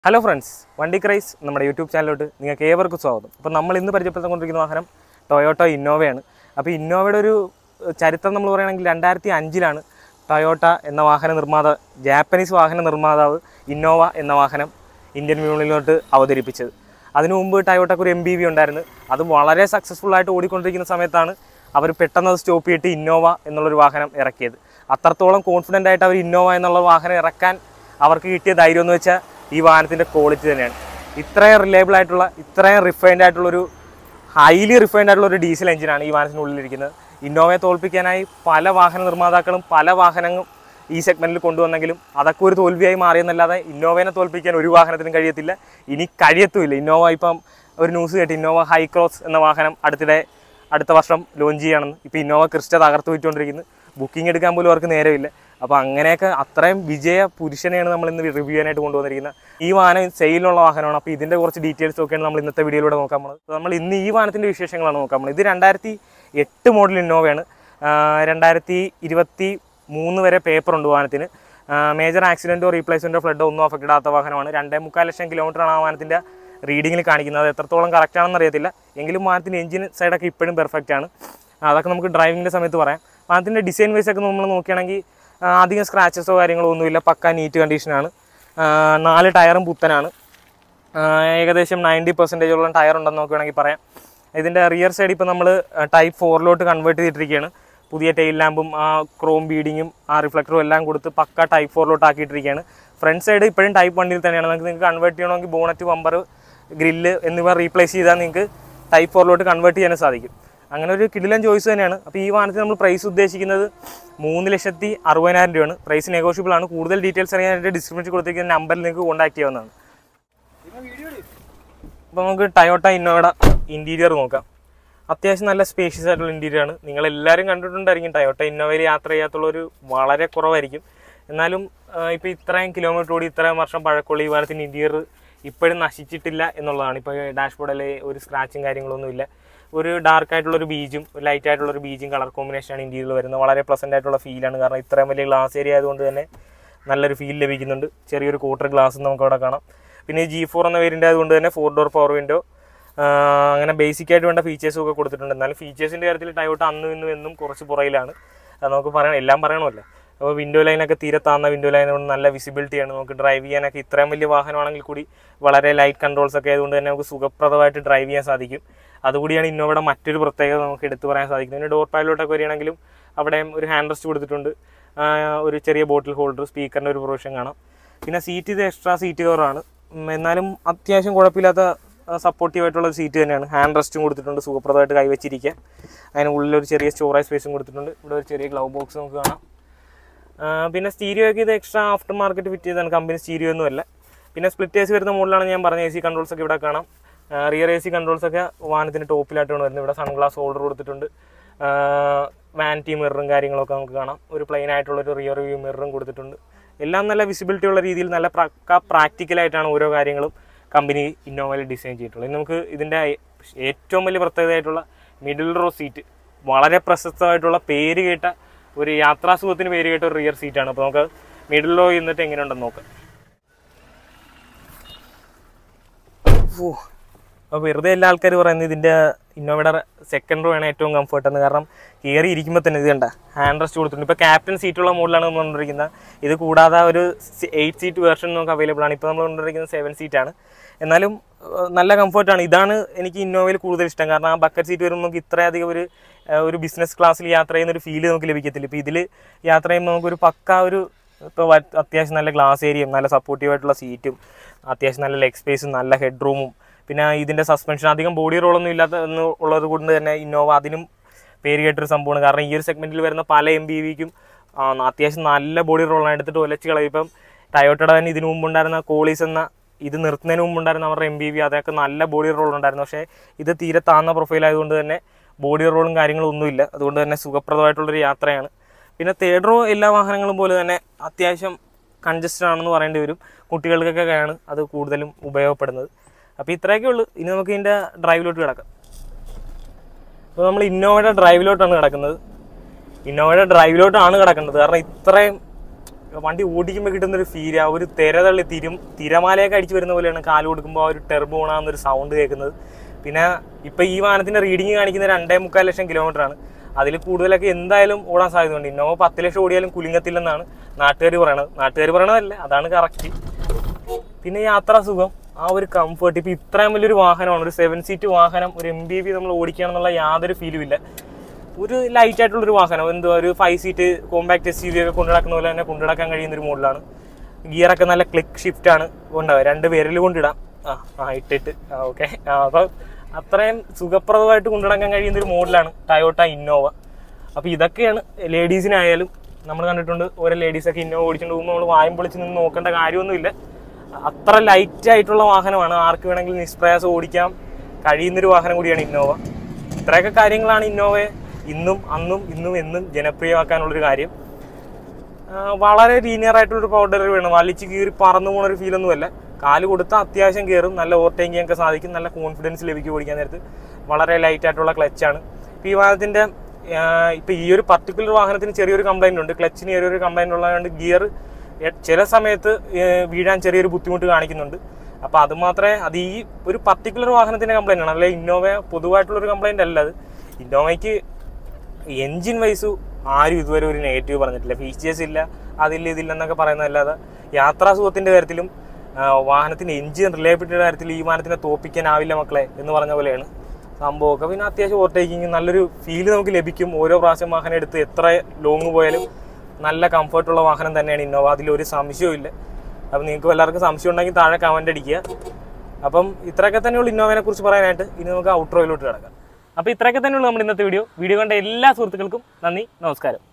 hello friends വണ്ടി ക്രൈസ് നമ്മുടെ YouTube ചാനലിലോട്ട് നിങ്ങൾക്ക് ഏവർക്കും സ്വാഗതം അപ്പോൾ നമ്മൾ ഇന്ന് പരിചയപ്പെടുത്തിക്കൊണ്ടിരിക്കുന്ന വാഹനം ടൊയോട്ടോ ഇന്നോവയാണ് അപ്പോൾ ഇന്നോവയുടെ ഒരു ചരിത്രം നമ്മൾ പറയുകയാണെങ്കിൽ രണ്ടായിരത്തി അഞ്ചിലാണ് ടൊയോട്ട എന്ന വാഹന നിർമ്മാതാവ് ജാപ്പനീസ് വാഹന നിർമ്മാതാവ് ഇന്നോവ എന്ന വാഹനം ഇന്ത്യൻ വിപണിയിലോട്ട് അവതരിപ്പിച്ചത് അതിനു മുമ്പ് ടയോട്ടക്ക് ഒരു എം ബി വി ഉണ്ടായിരുന്നു അത് വളരെ സക്സസ്ഫുൾ ആയിട്ട് ഓടിക്കൊണ്ടിരിക്കുന്ന സമയത്താണ് അവർ പെട്ടെന്ന് അത് സ്റ്റോപ്പ് ചെയ്തിട്ട് ഇന്നോവ എന്നുള്ളൊരു വാഹനം ഇറക്കിയത് അത്രത്തോളം കോൺഫിഡൻ്റ് ആയിട്ട് അവർ ഇന്നോവ എന്നുള്ള വാഹനം ഇറക്കാൻ അവർക്ക് കിട്ടിയ ധൈര്യം എന്ന് വെച്ചാൽ ഈ വാഹനത്തിൻ്റെ ക്വാളിറ്റി തന്നെയാണ് ഇത്രയും റിലയബിൾ ആയിട്ടുള്ള ഇത്രയും റിഫൈൻഡ് ആയിട്ടുള്ളൊരു ഹൈലി റിഫൈൻഡ് ആയിട്ടുള്ള ഒരു ഡീസൽ എഞ്ചിനാണ് ഈ വാഹനത്തിൻ്റെ ഉള്ളിലിരിക്കുന്നത് ഇന്നോവയെ തോൽപ്പിക്കാനായി പല വാഹന നിർമ്മാതാക്കളും പല വാഹനങ്ങളും ഈ സെഗ്മെന്റിൽ കൊണ്ടുവന്നെങ്കിലും അതൊക്കെ ഒരു തോൽവിയായി മാറിയെന്നല്ലാതെ ഇന്നോവേനെ തോൽപ്പിക്കാൻ ഒരു വാഹനത്തിനും കഴിയത്തില്ല ഇനി കഴിയത്തുമില്ല ഇന്നോവ ഇപ്പം ഒരു ന്യൂസ് കേട്ട് ഇന്നോവ ഹൈക്രോസ് എന്ന വാഹനം അടുത്തിടെ അടുത്ത വർഷം ലോഞ്ച് ചെയ്യണമെന്ന് ഇപ്പോൾ ഇന്നോവ ക്രിസ്റ്റ തകർത്ത് പോയിക്കൊണ്ടിരിക്കുന്നു ബുക്കിംഗ് എടുക്കാൻ പോലും അവർക്ക് നേരമില്ല അപ്പോൾ അങ്ങനെയൊക്കെ അത്രയും വിജയ പുരുഷനെയാണ് നമ്മൾ ഇന്ന് റിവ്യൂ ചെയ്യാനായിട്ട് കൊണ്ടുവന്നിരിക്കുന്നത് ഈ വാഹനം സെയിലുള്ള വാഹനമാണ് അപ്പോൾ ഇതിൻ്റെ കുറച്ച് ഡീറ്റെയിൽസ് ഒക്കെയാണ് നമ്മൾ ഇന്നത്തെ വീഡിയോയിലൂടെ നോക്കാൻ പോകുന്നത് അപ്പോൾ നമ്മൾ ഇന്ന് ഈ വാഹനത്തിൻ്റെ വിശേഷങ്ങളാണ് നോക്കാൻ പോകുന്നത് ഇത് രണ്ടായിരത്തി എട്ട് മോഡൽ ഇന്നോവയാണ് രണ്ടായിരത്തി ഇരുപത്തി മൂന്ന് വരെ പേപ്പർ ഉണ്ട് വാഹനത്തിന് മേജർ ആക്സിഡൻറ്റോ റീപ്ലേസ്മെൻറ്റോ ഫ്ലഡോ ഒന്നും അഫക്റ്റ് ആകാത്ത വാഹനമാണ് രണ്ടേ മുക്കാൽ ലക്ഷം കിലോമീറ്ററാണ് ആ വാഹനത്തിൻ്റെ റീഡിങ്ങിൽ കാണിക്കുന്നത് അത് എത്രത്തോളം കറക്റ്റ് ആണെന്ന് അറിയത്തില്ല എങ്കിലും വാഹനത്തിൻ്റെ എഞ്ചിൻ സൈഡൊക്കെ ഇപ്പോഴും പെർഫെക്റ്റ് ആണ് അതൊക്കെ നമുക്ക് ഡ്രൈവിങ്ങിൻ്റെ സമയത്ത് പറയാം വാഹനത്തിൻ്റെ ഡിസൈൻ വൈസ് ഒക്കെ നമ്മൾ നോക്കുകയാണെങ്കിൽ ആ, അധികം സ്ക്രാച്ചസോ കാര്യങ്ങളോ ഒന്നുമില്ല പക്ക നീറ്റ് കണ്ടീഷനാണ് നാല് ടയറും പുത്തനാണ് ആ, ഏകദേശം നയൻറ്റി പെർസെൻറ്റേജോളം ടയർ ഉണ്ടെന്ന് നമുക്ക് വേണമെങ്കിൽ പറയാം ഇതിൻ്റെ റിയർ സൈഡ് ഇപ്പോൾ നമ്മൾ ടൈപ്പ് ഫോറിലോട്ട് കൺവേർട്ട് ചെയ്തിട്ടിരിക്കുകയാണ് പുതിയ ടെയിൽ ലാമ്പും ആ ക്രോം ബീഡിങ്ങും ആ റിഫ്ലക്ടറും എല്ലാം കൊടുത്ത് പക്ക ടൈപ്പ് ഫോറിലോട്ട് ആക്കിയിട്ടിരിക്കുകയാണ് ഫ്രണ്ട് സൈഡ് ഇപ്പോഴും ടൈപ്പ് വണ്ടിയിൽ തന്നെയാണ് നിങ്ങൾക്ക് നിങ്ങൾക്ക് കൺവേർട്ട് ചെയ്യണമെങ്കിൽ ബോണറ്റ് ബമ്പർ ഗ്രില്ല് എന്നിവ റീപ്ലേസ് ചെയ്താൽ നിങ്ങൾക്ക് ടൈപ്പ് ഫോറിലോട്ട് കൺവേർട്ട് ചെയ്യാൻ സാധിക്കും അങ്ങനെ ഒരു കിടിലൻ ചോയ്സ് തന്നെയാണ് അപ്പോൾ ഈ വാഹനത്തിന് നമ്മൾ പ്രൈസ് ഉദ്ദേശിക്കുന്നത് മൂന്ന് ലക്ഷത്തി അറുപതിനായിരം രൂപയാണ് പ്രൈസ് നെഗോഷ്യബിൾ ആണ് കൂടുതൽ ഡീറ്റെയിൽസ് അറിയാനായിട്ട് ഡിസ്ക്രിപ്ഷനിൽ കൊടുത്തിരിക്കുന്ന നമ്പറിൽ നിങ്ങൾക്ക് കോൺടാക്ട് ചെയ്യാവുന്നതാണ് അപ്പോൾ നമുക്ക് ടയോട്ട ഇന്നോവയുടെ ഇൻറ്റീരിയർ നോക്കാം അത്യാവശ്യം നല്ല സ്പേഷ്യസ് ആയിട്ടുള്ള ഇൻറ്റീരിയർ ആണ് നിങ്ങൾ എല്ലാവരും കണ്ടിട്ടുണ്ടായിരിക്കും ടയോട്ട ഇന്നോവയിൽ യാത്ര ചെയ്യാത്തുള്ളൊരു വളരെ കുറവായിരിക്കും എന്നാലും ഇപ്പോൾ ഇത്രയും കിലോമീറ്റർ ഓടി ഇത്രയും വർഷം പഴക്കമുള്ള ഈ വാഹനത്തിൻ്റെ ഇൻറ്റീരിയർ ഇപ്പോഴും നശിച്ചിട്ടില്ല എന്നുള്ളതാണ് ഇപ്പോൾ ഡാഷ്ബോർഡിൽ ഒരു സ്ക്രാച്ചും കാര്യങ്ങളൊന്നുമില്ല ഒരു ഡാർക്ക് ആയിട്ടുള്ള ഒരു ബീജും ഒരു ലൈറ്റ് ആയിട്ടുള്ള ഒരു ബീജും കളർ കോമ്പിനേഷനാണ് ഇന്ത്യയിൽ വരുന്നത് വളരെ പ്ലസൻ്റ് ആയിട്ടുള്ള ഫീലാണ് കാരണം ഇത്രയും വലിയ ഗ്ലാസ് ഏരിയ ആയതുകൊണ്ട് തന്നെ നല്ലൊരു ഫീൽ ലഭിക്കുന്നുണ്ട് ചെറിയൊരു കൂട്ടർ ഗ്ലാസ് നമുക്ക് അവിടെ കാണാം പിന്നെ ജി ഫോർ എന്ന വേരിൻ്റെ ആയതുകൊണ്ട് തന്നെ ഫോർ ഡോർ പവർ വിൻഡോ അങ്ങനെ ബേസിക് ആയിട്ട് വേണ്ട ഫീച്ചേഴ്സും ഒക്കെ കൊടുത്തിട്ടുണ്ട് എന്നാലും ഫീച്ചേഴ്സിൻ്റെ കാര്യത്തിൽ ടയോട്ട അന്നും ഇന്നും എന്നും കുറച്ച് പുറയിലാണ് അത് നമുക്ക് പറയണം എല്ലാം പറയണമല്ലോ അപ്പോൾ വിൻഡോ ലൈനൊക്കെ തീരെ താന്ന വിൻഡോ ലൈൻ കൊണ്ട് നല്ല വിസിബിലിറ്റിയാണ് നമുക്ക് ഡ്രൈവ് ചെയ്യാനൊക്കെ ഇത്രയും വലിയ വാഹനമാണെങ്കിൽ കൂടി വളരെ ലൈറ്റ് കൺട്രോൾസ് ഒക്കെ ആയതുകൊണ്ട് തന്നെ നമുക്ക് സുഖപ്രദമായിട്ട് ഡ്രൈവ് ചെയ്യാൻ സാധിക്കും അതുകൂടിയാണ് ഇന്നോവയുടെ മറ്റൊരു പ്രത്യേകത നമുക്ക് എടുത്തു പറയാൻ സാധിക്കുന്നത് പിന്നെ ഡോർ പാഡിലോട്ടൊക്കെ വരികയാണെങ്കിലും അവിടെ ഒരു ഹാൻഡ് റെസ്റ്റ് കൊടുത്തിട്ടുണ്ട് ആ, ഒരു ചെറിയ ബോട്ടിൽ ഹോൾഡർ സ്പീക്കറിൻ്റെ ഒരു പ്രൊവിഷൻ കാണാം പിന്നെ സീറ്റ് ഇത് എക്സ്ട്രാ സീറ്റ് കവറാണ് ഉം, എന്നാലും അത്യാവശ്യം കുഴപ്പമില്ലാത്ത സപ്പോർട്ടീവ് ആയിട്ടുള്ള ഒരു സീറ്റ് തന്നെയാണ് ഹാൻഡ് റെസ്റ്റും കൊടുത്തിട്ടുണ്ട് സുഖപ്രദമായിട്ട് കൈവച്ചിരിക്കുക അതിന് ഉള്ളിൽ ഒരു ചെറിയ സ്റ്റോറേജ് സ്പേസും കൊടുത്തിട്ടുണ്ട് ഇവിടെ ഒരു ചെറിയ ഗ്ലൗ ബോക്സ് നമുക്ക് കാണാം ആ, പിന്നെ സ്റ്റീരിയോ ഒക്കെ ഇത് എക്സ്ട്രാ ആഫ്റ്റർ മാർക്കറ്റ് ഫിറ്റ് ചെയ്താണ് കമ്പനി സ്റ്റീരിയോ ഒന്നും അല്ല പിന്നെ സ്പ്ലിറ്റ് എ സി വരുന്ന മോഡലാണ് ഞാൻ പറഞ്ഞ എ സി കൺട്രോൾസ് ഒക്കെ ഇവിടെ കാണാം റിയർ എ സി കൺട്രോൾസ് ഒക്കെ വാഹനത്തിന് ടോപ്പിലായിട്ടാണ് വരുന്നത് ഇവിടെ സൺഗ്ലാസ് ഹോൾഡർ കൊടുത്തിട്ടുണ്ട് വാനിറ്റി മിററും കാര്യങ്ങളൊക്കെ നമുക്ക് കാണാം ഒരു പ്ലെയിൻ ആയിട്ടുള്ള ഒരു റിയർ വ്യൂ മിററും കൊടുത്തിട്ടുണ്ട് എല്ലാം നല്ല വിസിബിലിറ്റി ഉള്ള രീതിയിൽ നല്ല പക്ക പ്രാക്ടിക്കലായിട്ടാണ് ഓരോ കാര്യങ്ങളും കമ്പനി ഇന്നോവയിൽ ഡിസൈൻ ചെയ്തിട്ടുള്ളത് ഇനി നമുക്ക് ഇതിൻ്റെ ഏറ്റവും വലിയ പ്രത്യേകതയായിട്ടുള്ള മിഡിൽ റോ സീറ്റ് വളരെ പ്രശസ്തമായിട്ടുള്ള പേര് കേട്ട ഒരു യാത്രാസുഖത്തിന് പേര് കേട്ട ഒരു റിയർ സീറ്റാണ് അപ്പോൾ നമുക്ക് മിഡിൽ റോ ഇരുന്നിട്ട് എങ്ങനെയുണ്ടെന്ന് നോക്കാം ഓ അപ്പോൾ വെറുതെ എല്ലാ ആൾക്കാർ പറയുന്നത് ഇതിൻ്റെ ഇന്നോവയുടെ സെക്കൻഡ് റോ ആണ് ഏറ്റവും കംഫർട്ട് എന്ന് കാരണം കയറി ഇരിക്കുമ്പോൾ തന്നെ ഇത് കണ്ട ഹാൻഡ് റെസ്റ്റ് കൊടുത്തിട്ടുണ്ട് ഇപ്പോൾ ക്യാപ്റ്റൻ സീറ്റുള്ള മോഡലാണ് നമ്മൾ കൊണ്ടിരിക്കുന്നത് ഇത് കൂടാതെ ഒരു എയ്റ്റ് സീറ്റ് വേർഷൻ നമുക്ക് അവൈലബിൾ ആണ് ഇപ്പോൾ നമ്മൾ കൊണ്ടിരിക്കുന്നത് സെവൻ സീറ്റാണ് എന്നാലും ഏഹ്, നല്ല കംഫർട്ടാണ് ഇതാണ് എനിക്ക് ഇന്നോവയിൽ കൂടുതൽ ഇഷ്ടം കാരണം ആ ബക്കറ്റ് സീറ്റ് വരുമ്പോൾ നമുക്ക് ഇത്രയധികം ഒരു ഏഹ്, ഒരു ബിസിനസ് ക്ലാസ്സിൽ യാത്ര ചെയ്യുന്ന ഒരു ഫീൽ നമുക്ക് ലഭിക്കത്തില്ല ഇപ്പോൾ ഇതിൽ യാത്ര ചെയ്യുമ്പോൾ നമുക്കൊരു പക്ക ഒരു ഇപ്പോൾ അത്യാവശ്യം നല്ല ഗ്ലാസ് ഏരിയയും നല്ല സപ്പോർട്ടീവ് ആയിട്ടുള്ള സീറ്റും അത്യാവശ്യം നല്ല ലെഗ് സ്പേസും നല്ല ഹെഡ് റൂമും പിന്നെ ഇതിൻ്റെ സസ്പെൻഷൻ അധികം ബോഡി റോളൊന്നും ഇല്ലാത്ത എന്ന് ഉള്ളത് കൊണ്ട് തന്നെ ഇന്നോവ അതിനും പേര് കേട്ടൊരു സംഭവമാണ് കാരണം ഈ ഒരു സെഗ്മെന്റിൽ വരുന്ന പല എം ബി വിക്കും അത്യാവശ്യം നല്ല ബോഡി റോളാണ് എടുത്തിട്ട് ഒലച്ച് കളയും ഇപ്പം ടയോട്ടയുടെ തന്നെ ഇതിനു മുമ്പ് ഉണ്ടായിരുന്ന കോളീസ് എന്ന ഇത് നിർത്തുന്നതിന് മുമ്പ് ഉണ്ടായിരുന്ന അവരുടെ എം ബി വി അതൊക്കെ നല്ല ബോഡി റോൾ ഉണ്ടായിരുന്നു പക്ഷേ ഇത് തീരെ താന്ന പ്രൊഫൈൽ ആയതുകൊണ്ട് തന്നെ ബോഡി റോളും കാര്യങ്ങളും ഒന്നുമില്ല അതുകൊണ്ട് തന്നെ സുഖപ്രദമായിട്ടുള്ളൊരു യാത്രയാണ് പിന്നെ തേർഡ് റോ എല്ലാ വാഹനങ്ങളും പോലെ തന്നെ അത്യാവശ്യം കൺജസ്റ്റഡ് ആണെന്ന് പറയേണ്ടി വരും കുട്ടികൾക്കൊക്കെയാണ് അത് കൂടുതലും ഉപയോഗപ്പെടുന്നത് അപ്പോൾ ഇത്രയൊക്കെ ഉള്ളൂ ഇനി നമുക്ക് ഇതിൻ്റെ ഡ്രൈവിലോട്ട് കിടക്കാം അപ്പോൾ നമ്മൾ ഇന്നോവയുടെ ഡ്രൈവിലോട്ടാണ് കിടക്കുന്നത് ഇന്നോവയുടെ ഡ്രൈവിലോട്ടാണ് കിടക്കുന്നത് കാരണം ഇത്രയും വണ്ടി ഓടിക്കുമ്പോൾ കിട്ടുന്ന ഒരു ഫീൽ ആ ഒരു തിരതള്ളി തിരും തിരമാലയൊക്കെ അടിച്ചു വരുന്ന പോലെയാണ് കാല് കൊടുക്കുമ്പോൾ ആ ഒരു ടെർബോ ഓണാകുന്ന ഒരു സൗണ്ട് കേൾക്കുന്നത് പിന്നെ ഇപ്പം ഈ വാഹനത്തിന്റെ റീഡിങ് കാണിക്കുന്ന രണ്ടേ മുക്കാൽ ലക്ഷം കിലോമീറ്റർ ആണ് അതിൽ കൂടുതലൊക്കെ എന്തായാലും ഓടാൻ സാധ്യതയുണ്ട് ഇന്നോവ പത്ത് ലക്ഷം ഓടിയാലും കുലുങ്ങത്തില്ലെന്നാണ് നാട്ടുകാർ പറയണത് നാട്ടുകാർ പറയണതല്ല അതാണ് കറക്റ്റ് പിന്നെ യാത്രാ സുഖം ആ ഒരു കംഫർട്ട് ഇപ്പൊ ഇത്രയും വലിയൊരു വാഹനമാണ് ഒരു സെവൻ സീറ്റ് വാഹനം ഒരു എം ബി ബി നമ്മൾ ഓടിക്കുകയാണെന്നുള്ള യാതൊരു ഫീലും ഇല്ല ഒരു ലൈറ്റ് ആയിട്ടുള്ള ഒരു വാഹനം എന്തുവാ ഒരു five seat compact S U V ഒക്കെ കൊണ്ടുനടക്കുന്ന പോലെ തന്നെ കൊണ്ടുനടക്കാൻ കഴിയുന്ന ഒരു മോഡലാണ് ഗിയറൊക്കെ നല്ല ക്ലിക്ക് ഷിഫ്റ്റ് ആണ് കൊണ്ടുപോകുക രണ്ട് വിരൽ കൊണ്ടിടാം ആ ആ ഇട്ടിട്ട് ആ ഓക്കെ ആ അപ്പം അത്രയും സുഖപ്രദമായിട്ട് കൊണ്ടുനടക്കാൻ കഴിയുന്ന ഒരു മോഡലാണ് ടയോട്ട ഇന്നോവ അപ്പോൾ ഇതൊക്കെയാണ് ലേഡീസിനായാലും നമ്മൾ കണ്ടിട്ടുണ്ട് ഓരോ ലേഡീസൊക്കെ ഇന്നോവ ഓടിച്ചുകൊണ്ട് പോകുമ്പോൾ നമ്മൾ വായും പൊളിച്ച് നിന്ന് നോക്കേണ്ട കാര്യമൊന്നുമില്ല അത്ര ലൈറ്റ് ആയിട്ടുള്ള വാഹനമാണ് ആർക്ക് വേണമെങ്കിലും നിഷ്പ്രയാസം ഓടിക്കാം കഴിയുന്നൊരു വാഹനം കൂടിയാണ് ഇന്നോവ ഇത്രയൊക്കെ കാര്യങ്ങളാണ് ഇന്നോവയെ ഇന്നും അന്നും ഇന്നും എന്നും ജനപ്രിയമാക്കാനുള്ളൊരു കാര്യം ആ, വളരെ ലീനിയർ ആയിട്ടുള്ളൊരു പവർ ഡെലിവറി വേണം വലിച്ച് കീറി പറന്നു പോകുന്ന ഒരു ഫീലൊന്നുമല്ല കാല് കൊടുത്താൽ അത്യാവശ്യം കയറും നല്ല ഓവർടേക്ക് ചെയ്യാനൊക്കെ സാധിക്കും നല്ല കോൺഫിഡൻസ് ലഭിക്കും ഓടിക്കാൻ നേരത്ത് വളരെ ലൈറ്റ് ആയിട്ടുള്ള ക്ലച്ചാണ് ഇപ്പോൾ ഈ വാഹനത്തിൻ്റെ ഇപ്പോൾ ഈ ഒരു പർട്ടിക്കുലർ വാഹനത്തിന് ചെറിയൊരു കംപ്ലൈൻ്റ് ഉണ്ട് ക്ലച്ചിന് ചെറിയൊരു കംപ്ലൈൻ്റ് ഉള്ളതുകൊണ്ട് ഗിയർ ചില സമയത്ത് ഏ, വീഴാൻ ചെറിയൊരു ബുദ്ധിമുട്ട് കാണിക്കുന്നുണ്ട് അപ്പോൾ അത് മാത്രമേ അത് ഈ ഒരു പർട്ടിക്കുലർ വാഹനത്തിൻ്റെ കംപ്ലൈൻ്റ് ആണ് അല്ലെ ഇന്നോവ പൊതുവായിട്ടുള്ളൊരു കംപ്ലൈൻ്റ് അല്ല അത് ഇന്നോവയ്ക്ക് എൻജിൻ വൈസ് ആരും ഇതുവരെ ഒരു നെഗറ്റീവ് പറഞ്ഞിട്ടില്ല ഫീച്ചേഴ്സ് ഇല്ല അതില്ല ഇതില്ല എന്നൊക്കെ പറയുന്നതല്ലാതെ യാത്രാ സുഖത്തിന്റെ കാര്യത്തിലും ആ, വാഹനത്തിന്റെ എൻജിൻ റിലയബിലിറ്റിയുടെ കാര്യത്തിൽ ഈ വാഹനത്തിനെ തോപ്പിക്കാനാവില്ല മക്കളെ എന്ന് പറഞ്ഞ പോലെയാണ് സംഭവമൊക്കെ പിന്നെ അത്യാവശ്യം ഓവർടേക്കിങ് നല്ലൊരു ഫീല് നമുക്ക് ലഭിക്കും ഓരോ പ്രാവശ്യം വാഹനം എടുത്ത് എത്ര ലോങ് പോയാലും നല്ല കംഫർട്ടുള്ള വാഹനം തന്നെയാണ് ഇന്നോവ അതിലൊരു സംശയവും ഇല്ല അപ്പം നിങ്ങൾക്ക് എല്ലാവർക്കും സംശയം ഉണ്ടെങ്കിൽ താഴെ കമന്റ് അടിക്കുക അപ്പം ഇത്രയൊക്കെ തന്നെയുള്ളൂ ഇന്നോവയെ കുറിച്ച് പറയാനായിട്ട് ഇനി നമുക്ക് ഔട്രോയിലോട്ട് കിടക്കാം അപ്പോൾ ഇത്രയൊക്കെ തന്നെയുള്ളൂ നമ്മുടെ ഇന്നത്തെ വീഡിയോ വീഡിയോ കണ്ട എല്ലാ സുഹൃത്തുക്കൾക്കും നന്ദി നമസ്കാരം